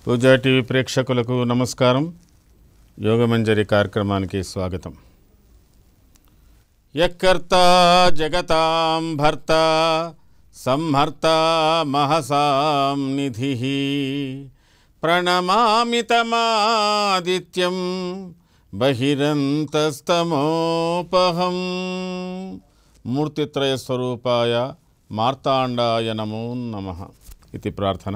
పూజా TV ప్రేక్షకులకు నమస్కారం యోగమంజరి కార్యక్రమానికి స్వాగతం యకర్త జగతాం భర్త సంహర్త మహసాం నిధి ప్రణమామి తమాదిత్యం బహిరంతస్తమోపహం మూర్తిత్రయ స్వరూపాయ మార్తాండాయ నమో నమ ఇది ప్రార్థన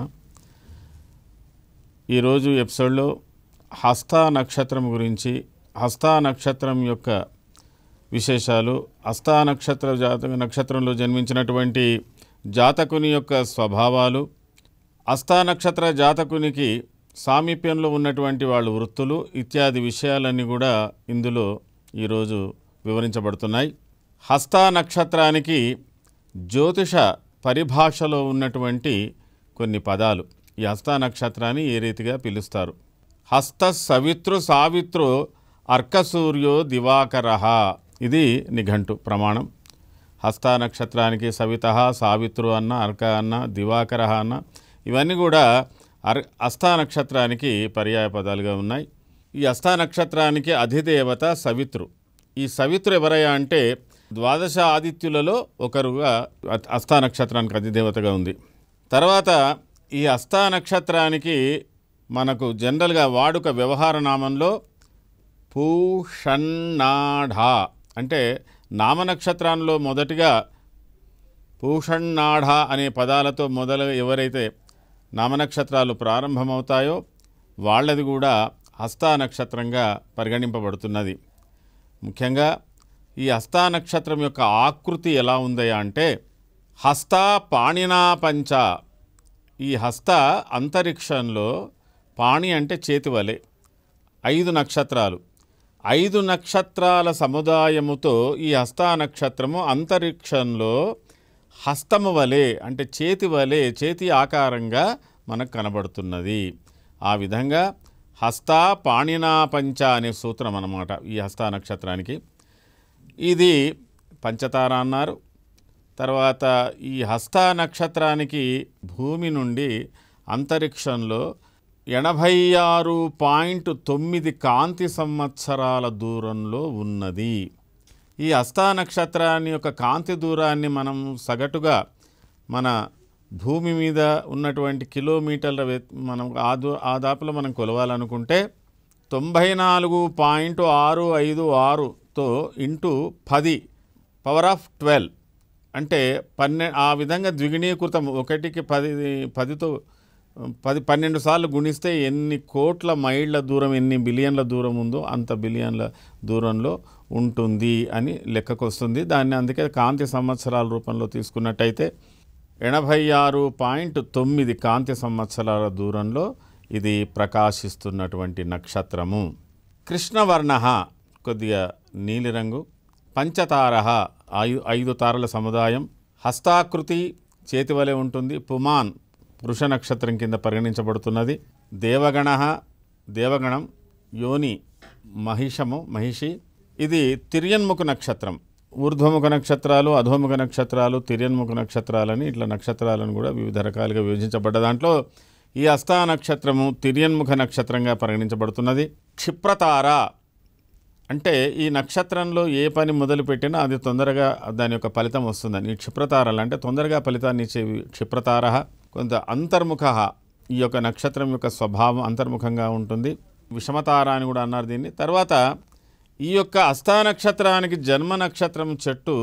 ఈరోజు ఎపిసోడ్లో హస్త నక్షత్రం గురించి హస్త నక్షత్రం యొక్క విశేషాలు హస్త నక్షత్ర జాతక నక్షత్రంలో జన్మించినటువంటి జాతకుని యొక్క స్వభావాలు హస్త నక్షత్ర జాతకునికి సామీప్యంలో ఉన్నటువంటి వాళ్ళ వృత్తులు ఇత్యాది విషయాలన్నీ కూడా ఇందులో ఈరోజు వివరించబడుతున్నాయి హస్త నక్షత్రానికి జ్యోతిష పరిభాషలో ఉన్నటువంటి కొన్ని పదాలు ఈ హస్త నక్షత్రాన్ని ఏ రీతిగా పిలుస్తారు హస్త సవితృ సావిత్రు అర్కసూర్యో దివాకర ఇది నిఘంటు ప్రమాణం హస్త నక్షత్రానికి సవిత సావిత్రు అన్న అర్క అన్న దివాకర అన్న ఇవన్నీ కూడా అర్ హస్త నక్షత్రానికి పర్యాయ పదాలుగా ఉన్నాయి ఈ హస్త నక్షత్రానికి అధిదేవత సవిత్రు ఈ సవిత్రు ఎవరయ్యా అంటే ద్వాదశ ఆదిత్యులలో ఒకరుగా అ- హస్త నక్షత్రానికి అధిదేవతగా ఉంది తర్వాత ఈ హస్త నక్షత్రానికి మనకు జనరల్గా వాడుక వ్యవహార నామంలో పూషణాఢ అంటే నామనక్షత్రంలో మొదటిగా పూషణాఢ అనే పదాలతో మొదలు ఎవరైతే నామనక్షత్రాలు ప్రారంభమవుతాయో వాళ్ళది కూడా హస్తా నక్షత్రంగా పరిగణింపబడుతున్నది ముఖ్యంగా ఈ హస్తా నక్షత్రం యొక్క ఆకృతి ఎలా ఉందయ్యా అంటే హస్త పాణినా పంచ ఈ హస్త అంతరిక్షంలో పాణి అంటే చేతి వలె ఐదు నక్షత్రాలు ఐదు నక్షత్రాల సముదాయముతో ఈ హస్తా నక్షత్రము అంతరిక్షంలో హస్తము వలె అంటే చేతి వలె చేతి ఆకారంగా మనకు కనబడుతున్నది ఆ విధంగా హస్త పాణినా పంచ అనే సూత్రం అన్నమాట ఈ హస్తా నక్షత్రానికి ఇది పంచతార అన్నారు తర్వాత ఈ హస్త నక్షత్రానికి భూమి నుండి అంతరిక్షంలో ఎనభై ఆరు పాయింట్ తొమ్మిది కాంతి సంవత్సరాల దూరంలో ఉన్నది ఈ హస్త నక్షత్రాన్ని యొక్క కాంతి దూరాన్ని మనం సగటుగా మన భూమి మీద ఉన్నటువంటి కిలోమీటర్ల వె- మనం ఆ దూ ఆ దాపులో మనం కొలవాలనుకుంటే తొంభై నాలుగు పాయింట్ ఆరు ఐదు ఆరుతో ఇంటూ పది పవర్ ఆఫ్ ట్వెల్వ్ అంటే పన్నె ఆ విధంగా ద్విగుణీకృతం ఒకటికి పది పదితో పది పన్నెండు సార్లు గుణిస్తే ఎన్ని కోట్ల మైళ్ళ దూరం ఎన్ని బిలియన్ల దూరం ఉందో అంత బిలియన్ల దూరంలో ఉంటుంది అని లెక్కకు వస్తుంది దాన్ని అందుకే కాంతి సంవత్సరాల రూపంలో తీసుకున్నట్టయితే ఎనభై ఆరు పాయింట్ తొమ్మిది కాంతి సంవత్సరాల దూరంలో ఇది ప్రకాశిస్తున్నటువంటి నక్షత్రము కృష్ణవర్ణ కొద్దిగా నీలిరంగు పంచతార ఐదు ఐదు తారల సముదాయం హస్తాకృతి చేతి వలె ఉంటుంది పుమాన్ పురుష నక్షత్రం కింద పరిగణించబడుతున్నది దేవగణ దేవగణం యోని మహిషము మహిషి ఇది తిర్యన్ముఖ నక్షత్రం ఊర్ధ్వముఖ నక్షత్రాలు అధోముఖ నక్షత్రాలు తిర్యన్ముఖ నక్షత్రాలని ఇట్లా నక్షత్రాలను కూడా వివిధ రకాలుగా విభజించబడ్డ దాంట్లో ఈ హస్తా నక్షత్రము తిర్యన్ముఖ నక్షత్రంగా పరిగణించబడుతున్నది క్షిప్రతార అంటే ఈ నక్షత్రంలో ఏ పని మొదలుపెట్టినా అది తొందరగా దాని యొక్క ఫలితం వస్తుందని ఈ క్షిప్రతారలు అంటే తొందరగా ఫలితాన్ని ఇచ్చేవి క్షిప్రతార కొంత అంతర్ముఖ ఈ యొక్క నక్షత్రం యొక్క స్వభావం అంతర్ముఖంగా ఉంటుంది విషమతార అని కూడా అన్నారు దీన్ని తర్వాత ఈ యొక్క హస్తా నక్షత్రానికి జన్మ నక్షత్రం చెట్టు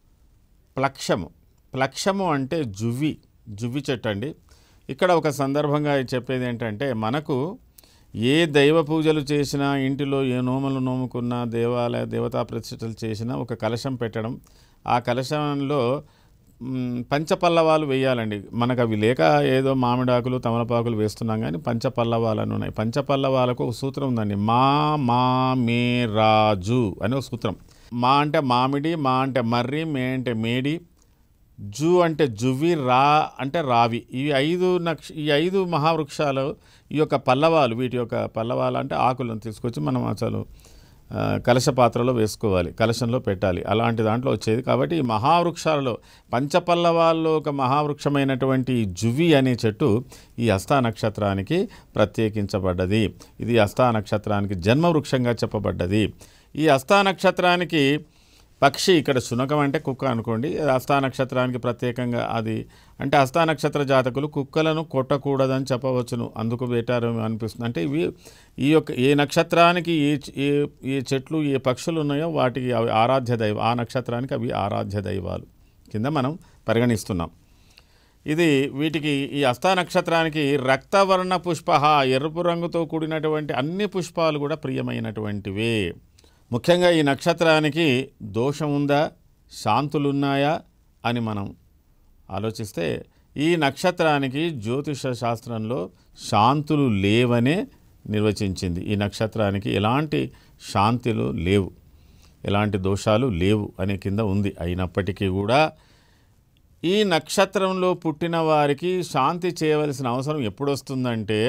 ప్లక్షము ప్లక్షము అంటే జువ్వి జువ్వి చెట్టు అండి ఇక్కడ ఒక సందర్భంగా చెప్పేది ఏంటంటే మనకు ఏ దైవ పూజలు చేసినా ఇంటిలో ఏ నోములు నోముకున్నా దేవాలయ దేవతా ప్రతిష్టలు చేసినా ఒక కలశం పెట్టడం ఆ కలశంలో మ్, పంచపల్లవాలు వేయాలండి మనకు అవి లేక ఏదో మామిడాకులు తమలపాకులు వేస్తున్నాం కానీ పంచపల్లవాలని ఉన్నాయి పంచపల్లవాలకు ఒక సూత్రం ఉందండి మా మా మే రాజు అనే ఒక సూత్రం మా అంటే మామిడి మా అంటే మర్రి మే అంటే మేడి జు అంటే జువ్వి రా అంటే రావి ఈ ఐదు నక్ష ఈ ఐదు మహావృక్షాలు ఈ యొక్క పల్లవాలు వీటి యొక్క పల్లవాలు అంటే ఆకులను తీసుకొచ్చి మనం అసలు ఆ, కలశ పాత్రలో వేసుకోవాలి కలశంలో పెట్టాలి అలాంటి దాంట్లో వచ్చేది కాబట్టి ఈ మహావృక్షాలలో పంచపల్లవాల్లో ఒక మహావృక్షమైనటువంటి ఈ జువి అనే చెట్టు ఈ హస్తా నక్షత్రానికి ప్రత్యేకించబడ్డది ఇది హస్తా నక్షత్రానికి జన్మవృక్షంగా చెప్పబడ్డది ఈ హస్తా నక్షత్రానికి పక్షి ఇక్కడ శునకం అంటే కుక్క అనుకోండి అది హస్తా నక్షత్రానికి ప్రత్యేకంగా అది అంటే హస్తా నక్షత్ర జాతకులు కుక్కలను కొట్టకూడదని చెప్పవచ్చును అందుకు పెట్టారు అనిపిస్తుంది అంటే ఇవి ఈ యొక్క ఏ నక్షత్రానికి ఏ చ- ఏ ఏ చెట్లు ఏ పక్షులు ఉన్నాయో వాటికి అవి ఆరాధ్య దైవం ఆ నక్షత్రానికి అవి ఆరాధ్య దైవాలు కింద మనం పరిగణిస్తున్నాం ఇది వీటికి ఈ హస్తా నక్షత్రానికి రక్తవర్ణ పుష్ప ఎరుపు రంగుతో కూడినటువంటి అన్ని పుష్పాలు కూడా ప్రియమైనటువంటివే ముఖ్యంగా ఈ నక్షత్రానికి దోషం ఉందా శాంతులున్నాయా అని మనం ఆలోచిస్తే ఈ నక్షత్రానికి జ్యోతిష శాస్త్రంలో శాంతులు లేవనే నిర్వచించింది ఈ నక్షత్రానికి ఎలాంటి శాంతులు లేవు ఎలాంటి దోషాలు లేవు అనే కింద ఉంది అయినప్పటికీ కూడా ఈ నక్షత్రంలో పుట్టిన వారికి శాంతి చేయవలసిన అవసరం ఎప్పుడు వస్తుందంటే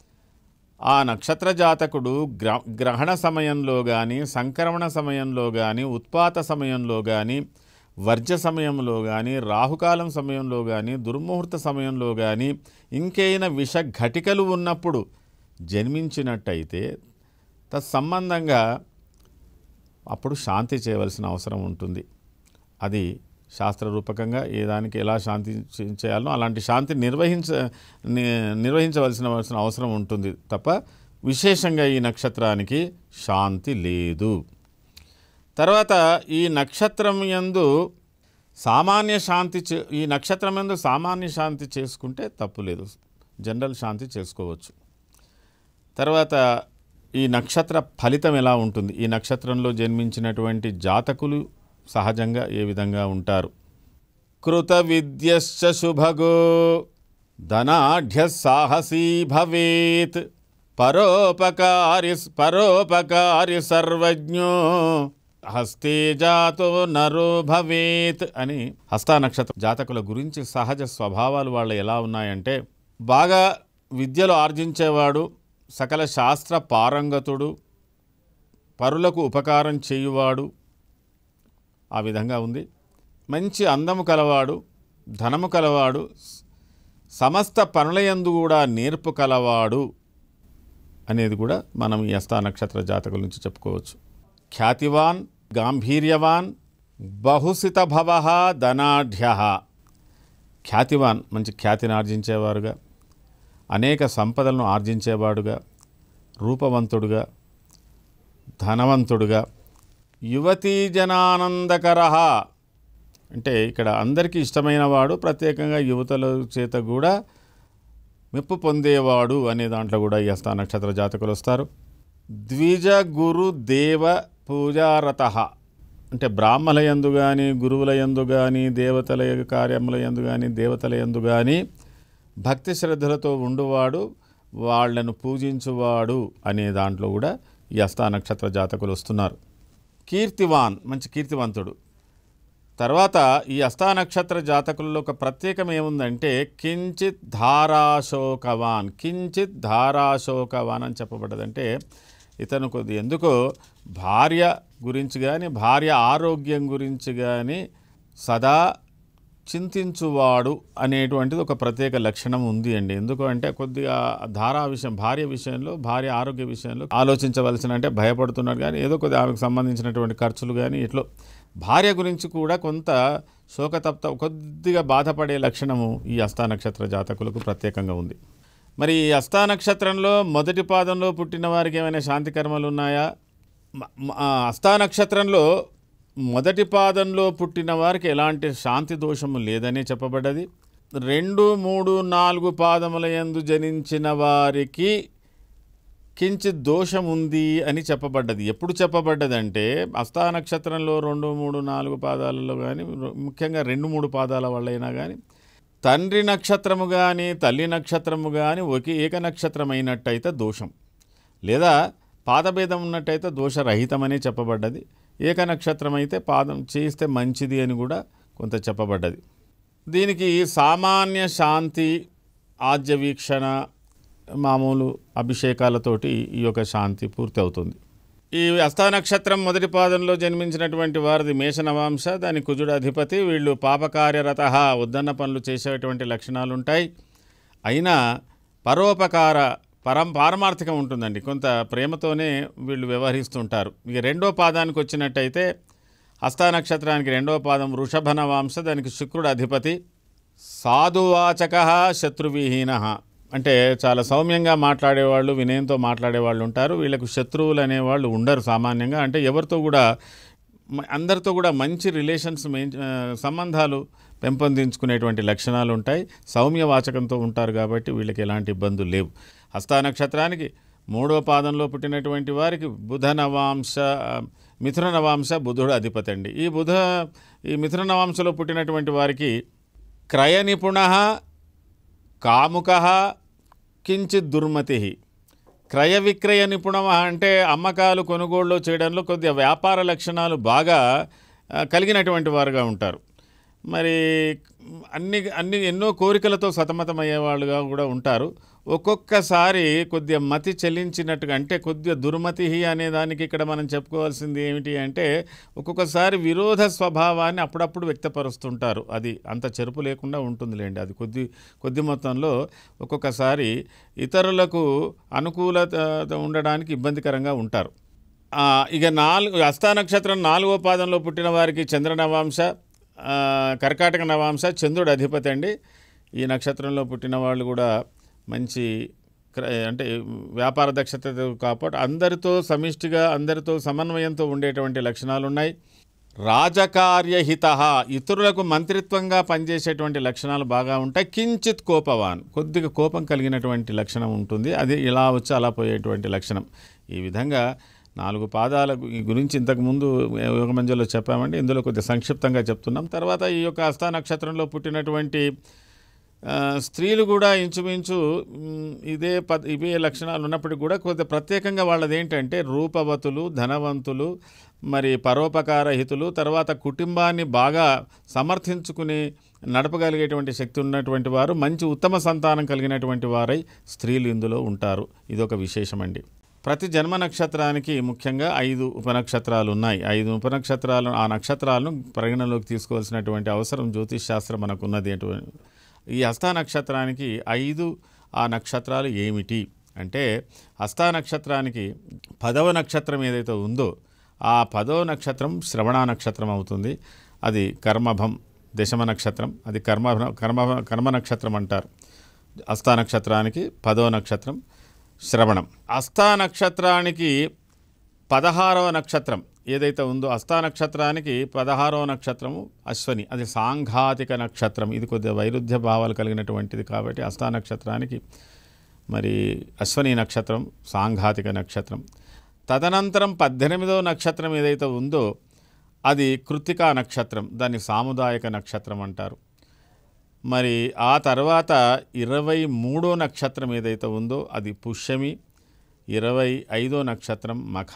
ఆ నక్షత్ర జాతకుడు గ్ర గ్రహణ సమయంలో కానీ సంక్రమణ సమయంలో కానీ ఉత్పాత సమయంలో కానీ వర్జ సమయంలో కానీ రాహుకాలం సమయంలో కానీ దుర్ముహూర్త సమయంలో కానీ ఇంకైనా విష ఘటికలు ఉన్నప్పుడు జన్మించినట్టయితే తత్సంబంధంగా అప్పుడు శాంతి చేయవలసిన అవసరం ఉంటుంది అది శాస్త్రరూపకంగా ఏ దానికి ఎలా శాంతి చే- చేయాలో అలాంటి శాంతి నిర్వహించ ని- నిర్వహించవలసిన వలసిన అవసరం ఉంటుంది తప్ప విశేషంగా ఈ నక్షత్రానికి శాంతి లేదు తర్వాత ఈ నక్షత్రం యందు సామాన్య శాంతి చే ఈ నక్షత్రం యందు సామాన్య శాంతి చేసుకుంటే తప్పు లేదు జనరల్ శాంతి చేసుకోవచ్చు తర్వాత ఈ నక్షత్ర ఫలితం ఎలా ఉంటుంది ఈ నక్షత్రంలో జన్మించినటువంటి జాతకులు సహజంగా ఏ విధంగా ఉంటారు కృత విద్యశ్చ శుభగో ధనాఢ్య సాహసీ భవేత్ పరోపకారి పరోపకారి సర్వజ్ఞో హస్తే జాతో నరో భవేత్ అని హస్తా నక్షత్ర జాతకుల గురించి సహజ స్వభావాలు వాళ్ళ ఎలా ఉన్నాయంటే బాగా విద్యలు ఆర్జించేవాడు సకల శాస్త్ర పారంగతుడు పరులకు ఉపకారం చేయువాడు ఆ విధంగా ఉంది మంచి అందము కలవాడు ధనము కలవాడు సమస్త పనులయందు కూడా నేర్పు కలవాడు అనేది కూడా మనం ఈ హస్తా నక్షత్ర జాతకుల నుంచి చెప్పుకోవచ్చు ఖ్యాతివాన్ గాంభీర్యవాన్ బహుసిత భవ ధనాఢ్య ఖ్యాతివాన్ మంచి ఖ్యాతిని ఆర్జించేవారుగా అనేక సంపదలను ఆర్జించేవాడుగా రూపవంతుడుగా ధనవంతుడుగా యువతీ జనానందకర అంటే ఇక్కడ అందరికీ ఇష్టమైన వాడు ప్రత్యేకంగా యువతల చేత కూడా మెప్పు పొందేవాడు అనే దాంట్లో కూడా ఈ హస్త నక్షత్ర జాతకులు వస్తారు ద్విజ గురు దేవ పూజారత అంటే బ్రాహ్మల యందు కానీ గురువుల యందు కానీ దేవతల కార్యముల యందు కానీ దేవతల యందు కానీ భక్తి శ్రద్ధలతో ఉండువాడు వాళ్ళను పూజించువాడు అనే దాంట్లో కూడా ఈ హస్త నక్షత్ర జాతకులు వస్తున్నారు కీర్తివాన్ మంచి కీర్తివంతుడు తర్వాత ఈ హస్తా నక్షత్ర జాతకుల్లో ఒక ప్రత్యేకం ఏముందంటే కించిత్ ధారాశోకవాన్ కించిత్ ధారాశోకవాన్ అని చెప్పబడ్డదంటే ఇతను కొద్ది ఎందుకో భార్య గురించి కానీ భార్య ఆరోగ్యం గురించి కానీ సదా చింతించువాడు అనేటువంటిది ఒక ప్రత్యేక లక్షణం ఉంది అండి ఎందుకు అంటే కొద్దిగా ధారా విషయం భార్య విషయంలో భార్య ఆరోగ్య విషయంలో ఆలోచించవలసిన అంటే భయపడుతున్నాడు కానీ ఏదో కొద్దిగా ఆమెకు సంబంధించినటువంటి ఖర్చులు కానీ ఇట్లో భార్య గురించి కూడా కొంత శోకతప్త కొద్దిగా బాధపడే లక్షణము ఈ హస్తా నక్షత్ర జాతకులకు ప్రత్యేకంగా ఉంది మరి ఈ హస్తా నక్షత్రంలో మొదటి పాదంలో పుట్టిన వారికి ఏమైనా శాంతి కర్మలు ఉన్నాయా మ- మ- ఆ హస్తా నక్షత్రంలో మొదటి పాదంలో పుట్టిన వారికి ఎలాంటి శాంతి దోషము లేదని చెప్పబడ్డది రెండు మూడు నాలుగు పాదముల యందు జనించిన వారికి కించిత్ దోషం ఉంది అని చెప్పబడ్డది ఎప్పుడు చెప్పబడ్డదంటే హస్తా నక్షత్రంలో రెండు మూడు నాలుగు పాదాలలో కానీ ముఖ్యంగా రెండు మూడు పాదాల వల్లైనా కానీ తండ్రి నక్షత్రము కానీ తల్లి నక్షత్రము కానీ ఒకే ఏక నక్షత్రం అయినట్టయితే దోషం లేదా పాదభేదం ఉన్నట్టయితే దోషరహితమని చెప్పబడ్డది ఏక నక్షత్రం అయితే పాదం చేస్తే మంచిది అని కూడా కొంత చెప్పబడ్డది దీనికి సామాన్య శాంతి ఆద్య వీక్షణ మామూలు అభిషేకాలతోటి ఈ యొక్క శాంతి పూర్తి అవుతుంది ఈ హస్తా నక్షత్రం మొదటి పాదంలో జన్మించినటువంటి వారిది మేష నవాంశ దాని కుజుడు అధిపతి వీళ్ళు పాపకార్యరత ఉద్దన్న పనులు చేసేటువంటి లక్షణాలు ఉంటాయి అయినా పరోపకార పరం పారమార్థికం ఉంటుందండి కొంత ప్రేమతోనే వీళ్ళు వ్యవహరిస్తుంటారు ఇక రెండో పాదానికి వచ్చినట్టయితే హస్తా నక్షత్రానికి రెండో పాదం వృషభ నవాంశ దానికి శుక్రుడు అధిపతి సాధువాచక శత్రువిహీన అంటే చాలా సౌమ్యంగా మాట్లాడేవాళ్ళు వినయంతో మాట్లాడేవాళ్ళు ఉంటారు వీళ్ళకు శత్రువులు అనేవాళ్ళు ఉండరు సామాన్యంగా అంటే ఎవరితో కూడా మ- అందరితో కూడా మంచి రిలేషన్స్ మెయిన్ ఆ, సంబంధాలు పెంపొందించుకునేటువంటి లక్షణాలు ఉంటాయి సౌమ్య వాచకంతో ఉంటారు కాబట్టి వీళ్ళకి ఎలాంటి ఇబ్బందులు లేవు హస్తా నక్షత్రానికి మూడో పాదంలో పుట్టినటువంటి వారికి బుధ నవాంశ ఆ, మిథున నవాంశ బుధుడు అధిపతి అండి ఈ బుధ ఈ మిథున నవాంశలో పుట్టినటువంటి వారికి క్రయ నిపుణ కాముక కించిత్ దుర్మతి క్రయ విక్రయ నిపుణమ అంటే అమ్మకాలు కొనుగోళ్ళు చేయడంలో కొద్దిగా వ్యాపార లక్షణాలు బాగా ఆ, కలిగినటువంటి వారుగా ఉంటారు మరి అన్ని అన్ని ఎన్నో కోరికలతో సతమతమయ్యేవాళ్ళుగా కూడా ఉంటారు ఒక్కొక్కసారి కొద్దిగా మతి చెల్లించినట్టుగా అంటే కొద్దిగా దుర్మతి అనే దానికి ఇక్కడ మనం చెప్పుకోవాల్సింది ఏమిటి అంటే ఒక్కొక్కసారి విరోధ స్వభావాన్ని అప్పుడప్పుడు వ్యక్తపరుస్తుంటారు అది అంత చెరుపు లేకుండా ఉంటుందిలేండి అది కొద్ది కొద్ది మొత్తంలో ఒక్కొక్కసారి ఇతరులకు అనుకూలత ఉండడానికి ఇబ్బందికరంగా ఉంటారు ఆ, ఇక నాలుగు హస్తా నక్షత్రం నాలుగో పాదంలో పుట్టిన వారికి చంద్ర నవాంశ ఆ, కర్కాటక నవాంశ చంద్రుడు అధిపతి అండి ఈ నక్షత్రంలో పుట్టిన వాళ్ళు కూడా మంచి క్ర- అంటే వ్యాపార దక్షత కాబట్టి అందరితో సమిష్టిగా అందరితో సమన్వయంతో ఉండేటువంటి లక్షణాలు ఉన్నాయి రాజకార్యహిత ఇతరులకు మంత్రిత్వంగా పనిచేసేటువంటి లక్షణాలు బాగా ఉంటాయి కించిత్ కోపవాన్ కొద్దిగా కోపం కలిగినటువంటి లక్షణం ఉంటుంది అది ఇలా వచ్చి అలా పోయేటువంటి లక్షణం ఈ విధంగా నాలుగు పాదాల గు- ఈ గురించి ఇంతకుముందు యోగ మంజలో చెప్పామండి ఇందులో కొద్దిగా సంక్షిప్తంగా చెప్తున్నాం తర్వాత ఈ యొక్క హస్తా నక్షత్రంలో పుట్టినటువంటి ఆ, స్త్రీలు కూడా ఇంచుమించు మ్, ఇదే పద్ ఇవే లక్షణాలు ఉన్నప్పటికీ కూడా కొద్దిగా ప్రత్యేకంగా వాళ్ళది ఏంటంటే రూపవతులు ధనవంతులు మరి పరోపకారహితులు తర్వాత కుటుంబాన్ని బాగా సమర్థించుకుని నడపగలిగేటువంటి శక్తి ఉన్నటువంటి వారు మంచి ఉత్తమ సంతానం కలిగినటువంటి వారై స్త్రీలు ఇందులో ఉంటారు ఇదొక విశేషమండి ప్రతి జన్మ నక్షత్రానికి ముఖ్యంగా ఐదు ఉపనక్షత్రాలు ఉన్నాయి ఐదు ఉపనక్షత్రాలు ఆ నక్షత్రాలను పరిగణలోకి తీసుకోవాల్సినటువంటి అవసరం జ్యోతిష్ శాస్త్రం మనకున్నది అటువంటి ఈ హస్తా నక్షత్రానికి ఐదు ఆ నక్షత్రాలు ఏమిటి అంటే హస్తా నక్షత్రానికి పదవ నక్షత్రం ఏదైతే ఉందో ఆ పదవ నక్షత్రం శ్రవణ నక్షత్రం అవుతుంది అది కర్మభం దశమ నక్షత్రం అది కర్మ కర్మ కర్మ నక్షత్రం అంటారు హస్తా నక్షత్రానికి పదవ నక్షత్రం శ్రవణం హస్తా నక్షత్రానికి పదహారవ నక్షత్రం ఏదైతే ఉందో హస్తా నక్షత్రానికి పదహారవ నక్షత్రము అశ్వని అది సాంఘాతిక నక్షత్రం ఇది కొద్దిగా వైరుధ్య భావాలు కలిగినటువంటిది కాబట్టి హస్తా నక్షత్రానికి మరి అశ్వని నక్షత్రం సాంఘాతిక నక్షత్రం తదనంతరం పద్దెనిమిదవ నక్షత్రం ఏదైతే ఉందో అది కృతికా నక్షత్రం దాన్ని సాముదాయక నక్షత్రం అంటారు మరి ఆ తర్వాత ఇరవై మూడో నక్షత్రం ఏదైతే ఉందో అది పుష్యమి ఇరవై ఐదో నక్షత్రం మఖ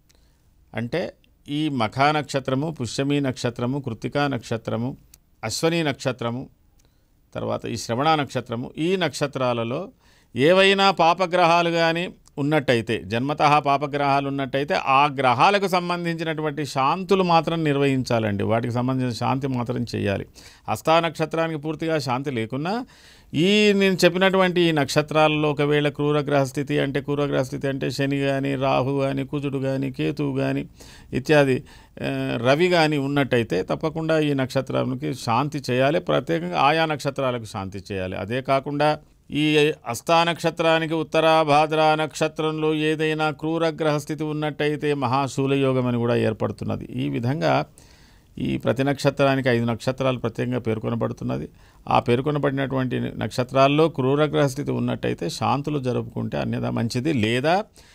అంటే ఈ మఖా నక్షత్రము పుష్యమి నక్షత్రము కృతికా నక్షత్రము అశ్వని నక్షత్రము తర్వాత ఈ శ్రవణ నక్షత్రము ఈ నక్షత్రాలలో ఏవైనా పాపగ్రహాలు కానీ ఉన్నట్టయితే జన్మతః పాపగ్రహాలు ఉన్నట్టయితే ఆ గ్రహాలకు సంబంధించినటువంటి శాంతులు మాత్రం నిర్వహించాలండి వాటికి సంబంధించిన శాంతి మాత్రం చేయాలి హస్తా నక్షత్రానికి పూర్తిగా శాంతి లేకున్నా ఈ నేను చెప్పినటువంటి ఈ నక్షత్రాలలో ఒకవేళ క్రూరగ్రహ స్థితి అంటే క్రూరగ్రహ స్థితి అంటే శని కానీ రాహు కానీ కుజుడు కానీ కేతువు కానీ ఇత్యాది ఆ, రవి కానీ ఉన్నట్టయితే తప్పకుండా ఈ నక్షత్రానికి శాంతి చేయాలి ప్రత్యేకంగా ఆయా నక్షత్రాలకు శాంతి చేయాలి అదే కాకుండా ఈ అస్థా నక్షత్రానికి ఉత్తర భాద్ర నక్షత్రంలో ఏదైనా క్రూరగ్రహ స్థితి ఉన్నట్టయితే మహాశూలయోగం అని కూడా ఏర్పడుతున్నది ఈ విధంగా ఈ ప్రతి నక్షత్రానికి ఐదు నక్షత్రాలు ప్రత్యేకంగా పేర్కొనబడుతున్నది ఆ పేర్కొనబడినటువంటి నక్షత్రాల్లో క్రూరగ్రహ స్థితి ఉన్నట్టయితే శాంతులు జరుపుకుంటే అన్యదా మంచిది లేదా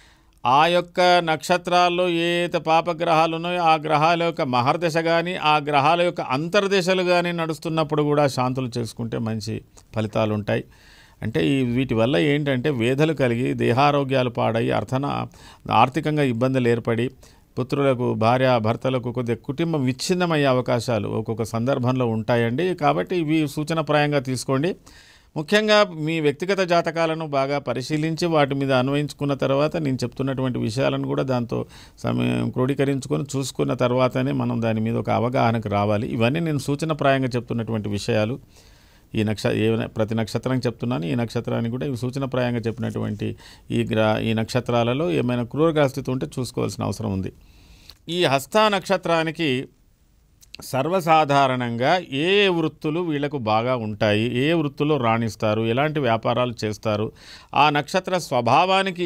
ఆ యొక్క నక్షత్రాల్లో ఏ అయితే పాపగ్రహాలు ఉన్నాయో ఆ గ్రహాల యొక్క మహర్దశ కానీ ఆ గ్రహాల యొక్క అంతర్దశలు కానీ నడుస్తున్నప్పుడు కూడా శాంతులు చేసుకుంటే మంచి ఫలితాలు ఉంటాయి అంటే ఈ వీటి వల్ల ఏంటంటే వేధలు కలిగి దేహారోగ్యాలు పాడై అర్థన ఆర్థికంగా ఇబ్బందులు ఏర్పడి పుత్రులకు భార్య భర్తలకు కొద్దిగా కుటుంబం విచ్ఛిన్నమయ్యే అవకాశాలు ఒక్కొక్క సందర్భంలో ఉంటాయండి కాబట్టి ఇవి సూచనప్రాయంగా తీసుకోండి ముఖ్యంగా మీ వ్యక్తిగత జాతకాలను బాగా పరిశీలించి వాటి మీద అన్వయించుకున్న తర్వాత నేను చెప్తున్నటువంటి విషయాలను కూడా దాంతో సమయం క్రోడీకరించుకొని చూసుకున్న తర్వాతనే మనం దాని మీద ఒక అవగాహనకు రావాలి ఇవన్నీ నేను సూచనప్రాయంగా చెప్తున్నటువంటి విషయాలు ఈ నక్ష ఏ ప్రతి నక్షత్రం చెప్తున్నాను ఈ నక్షత్రానికి కూడా ఇవి సూచనప్రాయంగా చెప్పినటువంటి ఈ గ్రా ఈ నక్షత్రాలలో ఏమైనా క్రూరగ్రహస్థితి ఉంటే చూసుకోవాల్సిన అవసరం ఉంది ఈ హస్త నక్షత్రానికి సర్వసాధారణంగా ఏ ఏ వృత్తులు వీళ్ళకు బాగా ఉంటాయి ఏ ఏ వృత్తుల్లో రాణిస్తారు ఎలాంటి వ్యాపారాలు చేస్తారు ఆ నక్షత్ర స్వభావానికి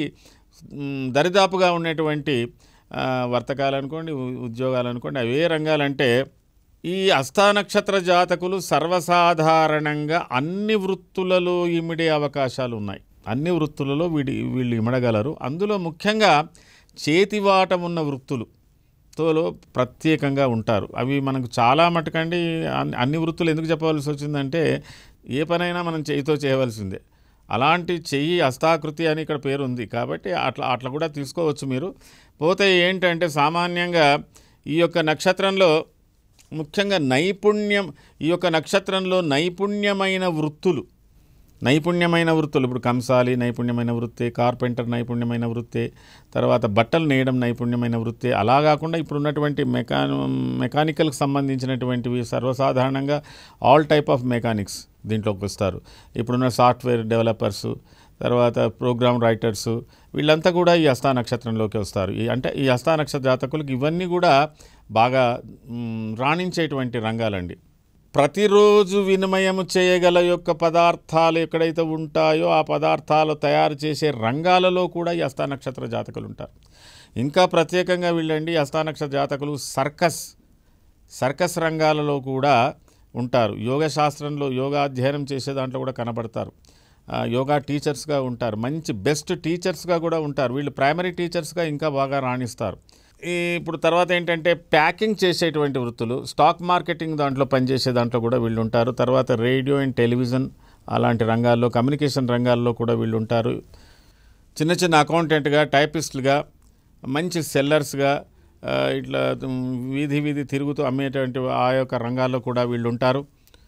మ్, దరిదాపుగా ఉండేటువంటి ఆ, వర్తకాలు అనుకోండి ఉ- ఉద్యోగాలు అనుకోండి అవి ఏ రంగాలంటే ఈ అస్థా నక్షత్ర జాతకులు సర్వసాధారణంగా అన్ని వృత్తులలో ఇమిడే అవకాశాలు ఉన్నాయి అన్ని వృత్తులలో వీడి వీళ్ళు ఇమడగలరు అందులో ముఖ్యంగా చేతివాటం ఉన్న వృత్తులు తోలో ప్రత్యేకంగా ఉంటారు అవి మనకు చాలా మటుకండి అన్ని- అన్ని వృత్తులు ఎందుకు చెప్పవలసి వచ్చిందంటే ఏ పనైనా మనం చేయితో చేయవలసిందే అలాంటి చెయ్యి హస్తాకృతి అని ఇక్కడ పేరు ఉంది కాబట్టి అట్లా అట్లా కూడా తీసుకోవచ్చు మీరు పోతే ఏంటంటే సామాన్యంగా ఈ యొక్క నక్షత్రంలో ముఖ్యంగా నైపుణ్యం ఈ యొక్క నక్షత్రంలో నైపుణ్యమైన వృత్తులు నైపుణ్యమైన వృత్తులు ఇప్పుడు కంసాలి నైపుణ్యమైన వృత్తి కార్పెంటర్ నైపుణ్యమైన వృత్తి తర్వాత బట్టలు నేయడం నైపుణ్యమైన వృత్తి అలా కాకుండా ఇప్పుడు ఉన్నటువంటి మెకా మెకానికల్కి సంబంధించినటువంటివి సర్వసాధారణంగా ఆల్ టైప్ ఆఫ్ మెకానిక్స్ దీంట్లోకి వస్తారు ఇప్పుడున్న సాఫ్ట్వేర్ డెవలపర్సు తర్వాత ప్రోగ్రామ్ రైటర్సు వీళ్ళంతా కూడా ఈ హస్తా నక్షత్రంలోకి వస్తారు ఈ అంటే ఈ హస్తా నక్షత్ర జాతకులకు ఇవన్నీ కూడా బాగా మ్, రాణించేటువంటి రంగాలండి ప్రతిరోజు వినిమయం చేయగల యొక్క పదార్థాలు ఎక్కడైతే ఉంటాయో ఆ పదార్థాలు తయారు చేసే రంగాలలో కూడా ఈ హస్తా నక్షత్ర జాతకులు ఉంటారు ఇంకా ప్రత్యేకంగా వీళ్ళండి ఈ హస్తా నక్షత్ర జాతకులు సర్కస్ సర్కస్ రంగాలలో కూడా ఉంటారు యోగ శాస్త్రంలో యోగా అధ్యయనం చేసే దాంట్లో కూడా కనబడతారు ఆ, యోగా టీచర్స్గా ఉంటారు మంచి బెస్ట్ టీచర్స్గా కూడా ఉంటారు వీళ్ళు ప్రైమరీ టీచర్స్గా ఇంకా బాగా రాణిస్తారు ఈ ఇప్పుడు తర్వాత ఏంటంటే ప్యాకింగ్ చేసేటువంటి వృత్తులు స్టాక్ మార్కెటింగ్ దాంట్లో పనిచేసే దాంట్లో కూడా వీళ్ళు ఉంటారు తర్వాత రేడియో అండ్ టెలివిజన్ అలాంటి రంగాల్లో కమ్యూనికేషన్ రంగాల్లో కూడా వీళ్ళు ఉంటారు చిన్న చిన్న అకౌంటెంట్గా టైపిస్టులుగా మంచి సెల్లర్స్గా ఆ, ఇట్లా ఉమ్, వీధి వీధి తిరుగుతూ అమ్మేటువంటి ఆ యొక్క రంగాల్లో కూడా వీళ్ళు ఉంటారు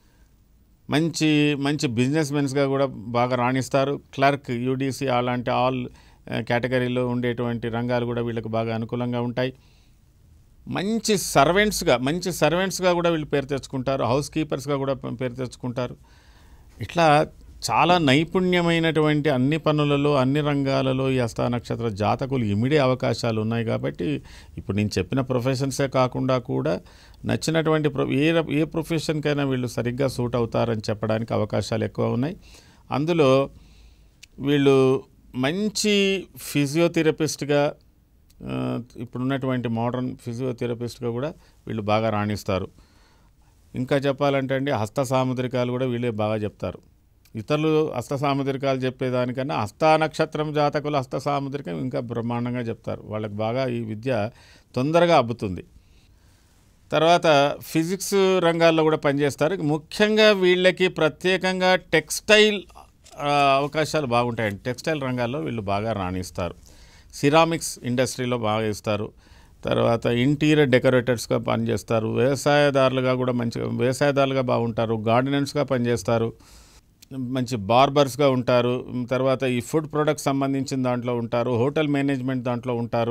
మంచి మంచి బిజినెస్ మెన్స్గా కూడా బాగా రాణిస్తారు క్లర్క్ యూడీసీ అలాంటి ఆల్ ఆ, కేటగిరీలో ఉండేటువంటి రంగాలు కూడా వీళ్ళకి బాగా అనుకూలంగా ఉంటాయి మంచి సర్వెంట్స్గా మంచి సర్వెంట్స్గా కూడా వీళ్ళు పేరు తెచ్చుకుంటారు హౌస్ కీపర్స్గా కూడా పేరు తెచ్చుకుంటారు ఇట్లా చాలా నైపుణ్యమైనటువంటి అన్ని పనులలో అన్ని రంగాలలో ఈ హస్త నక్షత్ర జాతకులు ఇమిడే అవకాశాలు ఉన్నాయి కాబట్టి ఇప్పుడు నేను చెప్పిన ప్రొఫెషన్సే కాకుండా కూడా నచ్చినటువంటి ప్రొ ఏ ర- ఏ ప్రొఫెషన్కైనా వీళ్ళు సరిగ్గా సూట్ అవుతారని చెప్పడానికి అవకాశాలు ఎక్కువ ఉన్నాయి అందులో వీళ్ళు మంచి ఫిజియోథెరపిస్ట్గా ఆ, ఇప్పుడున్నటువంటి మోడర్న్ ఫిజియోథెరపిస్ట్గా కూడా వీళ్ళు బాగా రాణిస్తారు ఇంకా చెప్పాలంటే అండి హస్త సాముద్రికాలు కూడా వీళ్ళే బాగా చెప్తారు ఇతరులు హస్త సాముద్రికాలు చెప్పేదానికన్నా హస్త నక్షత్రం జాతకులు హస్త సాముద్రికం ఇంకా బ్రహ్మాండంగా చెప్తారు వాళ్ళకి బాగా ఈ విద్య తొందరగా అబ్బుతుంది తర్వాత ఫిజిక్స్ రంగాల్లో కూడా పనిచేస్తారు ముఖ్యంగా వీళ్ళకి ప్రత్యేకంగా టెక్స్టైల్ ఆ, అవకాశాలు బాగుంటాయండి టెక్స్టైల్ రంగాల్లో వీళ్ళు బాగా రాణిస్తారు సిరామిక్స్ ఇండస్ట్రీలో బాగా ఇస్తారు తర్వాత ఇంటీరియర్ డెకరేటర్స్గా పనిచేస్తారు వ్యవసాయదారులుగా కూడా మంచిగా వ్యవసాయదారులుగా బాగుంటారు గార్డెనర్స్గా పనిచేస్తారు మంచి బార్బర్స్గా ఉంటారు తర్వాత ఈ ఫుడ్ ప్రొడక్ట్స్ సంబంధించిన దాంట్లో ఉంటారు హోటల్ మేనేజ్మెంట్ దాంట్లో ఉంటారు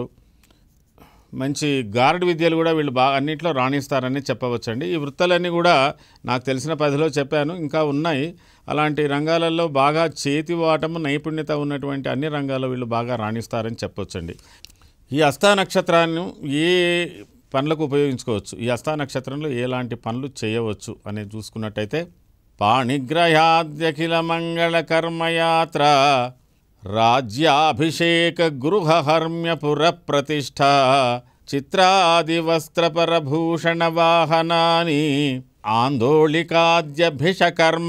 మంచి గార్డ్ విద్యలు కూడా వీళ్ళు బాగా అన్నింటిలో రాణిస్తారని చెప్పవచ్చండి ఈ వృత్తులన్నీ కూడా నాకు తెలిసిన పదిలో చెప్పాను ఇంకా ఉన్నాయి అలాంటి రంగాలలో బాగా చేతివాటము నైపుణ్యత ఉన్నటువంటి అన్ని రంగాల్లో వీళ్ళు బాగా రాణిస్తారని చెప్పవచ్చండి ఈ హస్తా నక్షత్రాన్ని ఏ పనులకు ఉపయోగించుకోవచ్చు ఈ హస్తా నక్షత్రంలో ఎలాంటి పనులు చేయవచ్చు అనేది చూసుకున్నట్టయితే పాణిగ్రహాద్యఖిల మంగళ కర్మయాత్ర రాజ్యాభిషేక గృహహర్మ్యపుర ప్రతిష్ఠ చిత్రాది వస్త్రపరభూషణ వాహనాని ఆందోళికాద్యభిషకర్మ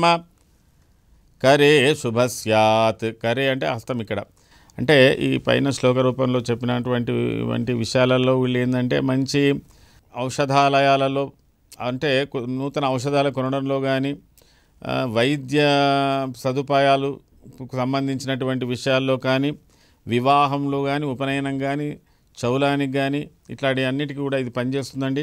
కరే శుభ స్యాత్ కరే అంటే హస్తం ఇక్కడ అంటే ఈ పైన శ్లోక రూపంలో చెప్పినటువంటి వంటి విషయాలలో వీళ్ళు ఏంటంటే మంచి ఔషధాలయాలలో అంటే కొ- నూతన ఔషధాలు కొనడంలో కానీ ఆ, వైద్య సదుపాయాలు సంబంధించినటువంటి విషయాల్లో కానీ వివాహంలో కానీ ఉపనయనం కానీ చౌలానికి కానీ ఇట్లాంటి అన్నిటికీ కూడా ఇది పనిచేస్తుందండి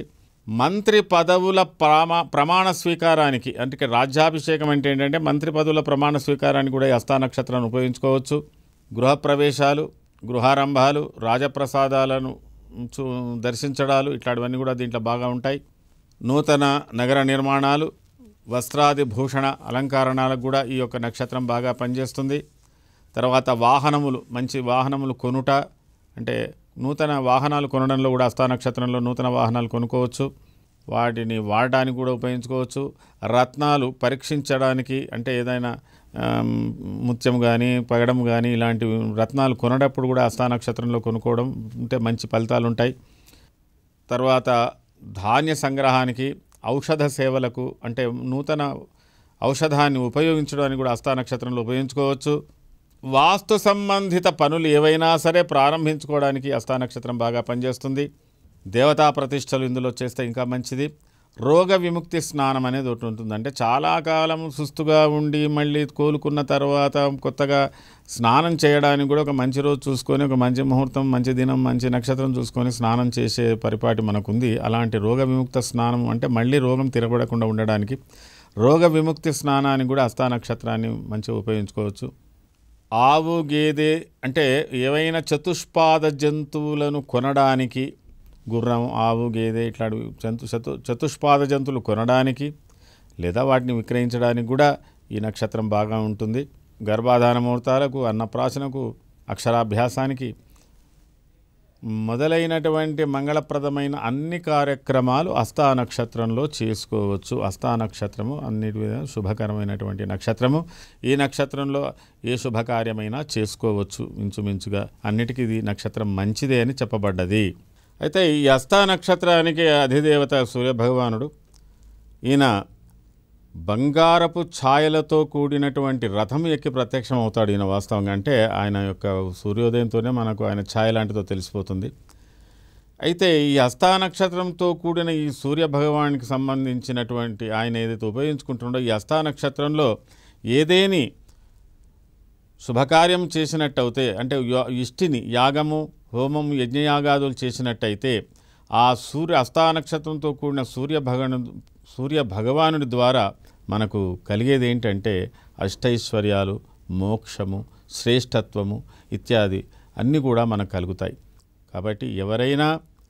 మంత్రి పదవుల ప్రమా ప్రమాణ స్వీకారానికి అంటే రాజ్యాభిషేకం అంటే ఏంటంటే మంత్రి పదవుల ప్రమాణ స్వీకారానికి కూడా ఈ హస్తా నక్షత్రాన్ని ఉపయోగించుకోవచ్చు గృహప్రవేశాలు గృహారంభాలు రాజప్రసాదాలను చూ దర్శించడాలు ఇట్లాంటివన్నీ కూడా దీంట్లో బాగా ఉంటాయి నూతన నగర నిర్మాణాలు వస్త్రాది భూషణ అలంకరణలకు కూడా ఈ యొక్క నక్షత్రం బాగా పనిచేస్తుంది తర్వాత వాహనములు మంచి వాహనములు కొనుట అంటే నూతన వాహనాలు కొనడంలో కూడా హస్తా నక్షత్రంలో నూతన వాహనాలు కొనుక్కోవచ్చు వాటిని వాడడానికి కూడా ఉపయోగించుకోవచ్చు రత్నాలు పరీక్షించడానికి అంటే ఏదైనా ఆమ్, ముత్యం కానీ పగడం కానీ ఇలాంటి రత్నాలు కొనేటప్పుడు కూడా హస్తా నక్షత్రంలో కొనుక్కోవడం ఉంటే మంచి ఫలితాలు ఉంటాయి తర్వాత ధాన్య సంగ్రహానికి ఔషధ సేవలకు అంటే నూతన ఔషధాన్ని ఉపయోగించడానికి కూడా హస్తా నక్షత్రంలో ఉపయోగించుకోవచ్చు వాస్తు సంబంధిత పనులు ఏవైనా సరే ప్రారంభించుకోవడానికి హస్తా నక్షత్రం బాగా పనిచేస్తుంది దేవతా ప్రతిష్టలు ఇందులో చేస్తే ఇంకా మంచిది రోగ విముక్తి స్నానం అనేది ఒకటి ఉంటుంది అంటే చాలా కాలం సుస్తుగా ఉండి మళ్ళీ కోలుకున్న తర్వాత కొత్తగా స్నానం చేయడానికి కూడా ఒక మంచి రోజు చూసుకొని ఒక మంచి ముహూర్తం మంచి దినం మంచి నక్షత్రం చూసుకొని స్నానం చేసే పరిపాటి మనకుంది అలాంటి రోగ విముక్త స్నానం అంటే మళ్ళీ రోగం తిరగబడకుండా ఉండడానికి రోగ విముక్తి స్నానానికి కూడా హస్తా నక్షత్రాన్ని మంచిగా ఉపయోగించుకోవచ్చు ఆవు గేదె అంటే ఏవైనా చతుష్పాద జంతువులను కొనడానికి గుర్రం ఆవు గేదె ఇట్లాంటి జంతు చతు చతుష్పాద జంతువులు కొనడానికి లేదా వాటిని విక్రయించడానికి కూడా ఈ నక్షత్రం బాగా ఉంటుంది గర్భాధాన ముహూర్తాలకు అన్నప్రాసనకు అక్షరాభ్యాసానికి మొదలైనటువంటి మంగళప్రదమైన అన్ని కార్యక్రమాలు హస్తా నక్షత్రంలో చేసుకోవచ్చు హస్తా నక్షత్రము అన్నిటి మీద శుభకరమైనటువంటి నక్షత్రము ఈ నక్షత్రంలో ఏ శుభకార్యమైనా చేసుకోవచ్చు ఇంచుమించుగా అన్నిటికీ ఇది నక్షత్రం మంచిదే అని చెప్పబడ్డది అయితే ఈ హస్తా నక్షత్రానికి అధిదేవత సూర్యభగవానుడు ఈయన బంగారపు ఛాయలతో కూడినటువంటి రథం ఎక్కి ప్రత్యక్షం అవుతాడు ఈయన వాస్తవంగా అంటే ఆయన యొక్క సూర్యోదయంతోనే మనకు ఆయన ఛాయ లాంటిదో తెలిసిపోతుంది అయితే ఈ హస్తా నక్షత్రంతో కూడిన ఈ సూర్య భగవానికి సంబంధించినటువంటి ఆయన ఏదైతే ఉపయోగించుకుంటుండో ఈ హస్తా నక్షత్రంలో ఏదేని శుభకార్యం చేసినట్టయితే అంటే యా- ఇష్టిని యాగము హోమం యజ్ఞయాగాదులు చేసినట్టయితే ఆ సూర్య హస్తా నక్షత్రంతో కూడిన సూర్య భగవాను సూర్య భగవానుడి ద్వారా మనకు కలిగేది ఏంటంటే అష్టైశ్వర్యాలు మోక్షము శ్రేష్టత్వము ఇత్యాది అన్నీ కూడా మనకు కలుగుతాయి కాబట్టి ఎవరైనా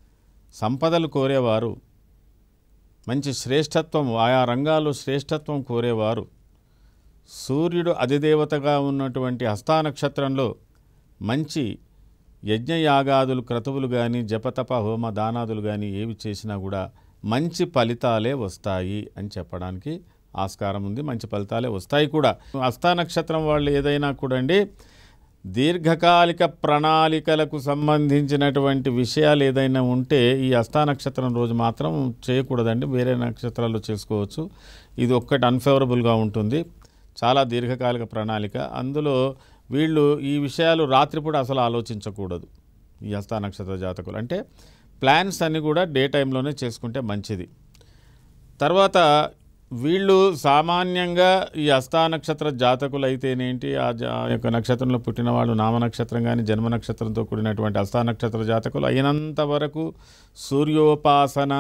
సంపదలు కోరేవారు మంచి శ్రేష్టత్వం ఆయా రంగాల్లో శ్రేష్టత్వం కోరేవారు సూర్యుడు అధిదేవతగా ఉన్నటువంటి హస్తా నక్షత్రంలో మంచి యజ్ఞయాగాదులు క్రతువులు కానీ జపతప హోమ దానాదులు కానీ ఏవి చేసినా కూడా మంచి ఫలితాలే వస్తాయి అని చెప్పడానికి ఆస్కారం ఉంది మంచి ఫలితాలే వస్తాయి కూడా హస్తా నక్షత్రం వాళ్ళు ఏదైనా కూడా అండి దీర్ఘకాలిక ప్రణాళికలకు సంబంధించినటువంటి విషయాలు ఏదైనా ఉంటే ఈ హస్తా నక్షత్రం రోజు మాత్రం చేయకూడదండి వేరే నక్షత్రాల్లో చేసుకోవచ్చు ఇది ఒక్కటి అన్ఫేవరబుల్గా ఉంటుంది చాలా దీర్ఘకాలిక ప్రణాళిక అందులో వీళ్ళు ఈ విషయాలు రాత్రిపూట అసలు ఆలోచించకూడదు ఈ హస్తా నక్షత్ర జాతకులు అంటే ప్లాన్స్ అన్నీ కూడా డే టైంలోనే చేసుకుంటే మంచిది తర్వాత వీళ్ళు సామాన్యంగా ఈ హస్తా నక్షత్ర జాతకులు అయితేనేంటి ఆ జా ఆ యొక్క నక్షత్రంలో పుట్టిన వాళ్ళు నామ నక్షత్రం కానీ జన్మ నక్షత్రంతో కూడినటువంటి హస్తా నక్షత్ర జాతకులు అయినంత వరకు సూర్యోపాసన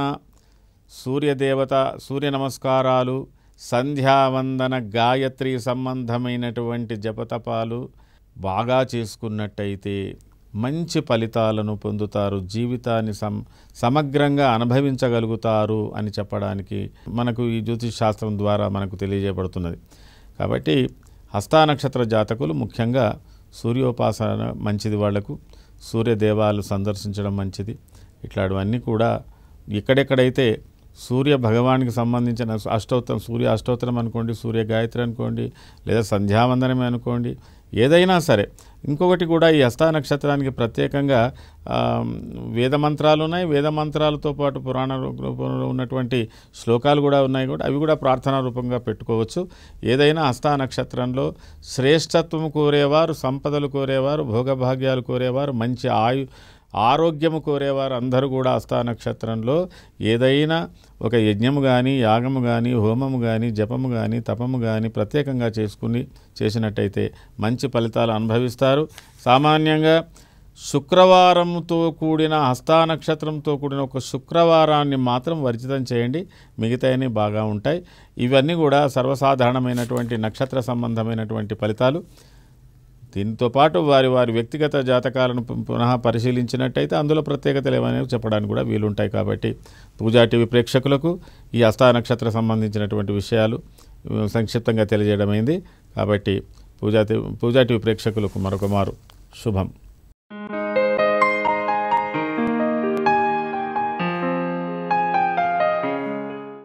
సూర్యదేవత సూర్య నమస్కారాలు సంధ్యావందన గాయత్రి సంబంధమైనటువంటి జపతపాలు బాగా చేసుకున్నట్టయితే మంచి ఫలితాలను పొందుతారు జీవితాన్ని సమ్ సమగ్రంగా అనుభవించగలుగుతారు అని చెప్పడానికి మనకు ఈ జ్యోతిష్ శాస్త్రం ద్వారా మనకు తెలియజేయబడుతున్నది కాబట్టి హస్తా నక్షత్ర జాతకులు ముఖ్యంగా సూర్యోపాసన మంచిది వాళ్లకు సూర్యదేవాలు సందర్శించడం మంచిది ఇట్లాంటివన్నీ కూడా ఎక్కడెక్కడైతే సూర్య భగవానికి సంబంధించిన అష్టోత్తరం సూర్య అష్టోత్తరం అనుకోండి సూర్య గాయత్రి అనుకోండి లేదా సంధ్యావందనమే అనుకోండి ఏదైనా సరే ఇంకొకటి కూడా ఈ హస్తా నక్షత్రానికి ప్రత్యేకంగా ఆ, వేద మంత్రాలు ఉన్నాయి వేద మంత్రాలతో పాటు పురాణ రూ- రూపంలో ఉన్నటువంటి శ్లోకాలు కూడా ఉన్నాయి కూడా అవి కూడా ప్రార్థనా రూపంగా పెట్టుకోవచ్చు ఏదైనా హస్తా నక్షత్రంలో శ్రేష్టత్వం కోరేవారు సంపదలు కోరేవారు భోగభాగ్యాలు కోరేవారు మంచి ఆయు ఆరోగ్యము కోరేవారు అందరూ కూడా హస్తా నక్షత్రంలో ఏదైనా ఒక యజ్ఞము కానీ యాగము కానీ హోమము కానీ జపము కానీ తపము కానీ ప్రత్యేకంగా చేసుకుని చేసినట్టయితే మంచి ఫలితాలు అనుభవిస్తారు సామాన్యంగా శుక్రవారంతో కూడిన హస్తా నక్షత్రంతో కూడిన ఒక శుక్రవారాన్ని మాత్రం వర్జితం చేయండి మిగతాయని బాగా ఉంటాయి ఇవన్నీ కూడా సర్వసాధారణమైనటువంటి నక్షత్ర సంబంధమైనటువంటి ఫలితాలు దీంతో పాటు వారి వారి వ్యక్తిగత జాతకాలను పు- పునః పరిశీలించినట్టయితే అందులో ప్రత్యేకతలు ఏమైనా చెప్పడానికి కూడా వీలుంటాయి కాబట్టి పూజా టీవీ ప్రేక్షకులకు ఈ హస్తా నక్షత్ర సంబంధించినటువంటి విషయాలు ఉ, సంక్షిప్తంగా తెలియజేయడమైంది కాబట్టి పూజా టీ- పూజా టీవీ ప్రేక్షకులకు మరొక మారు శుభం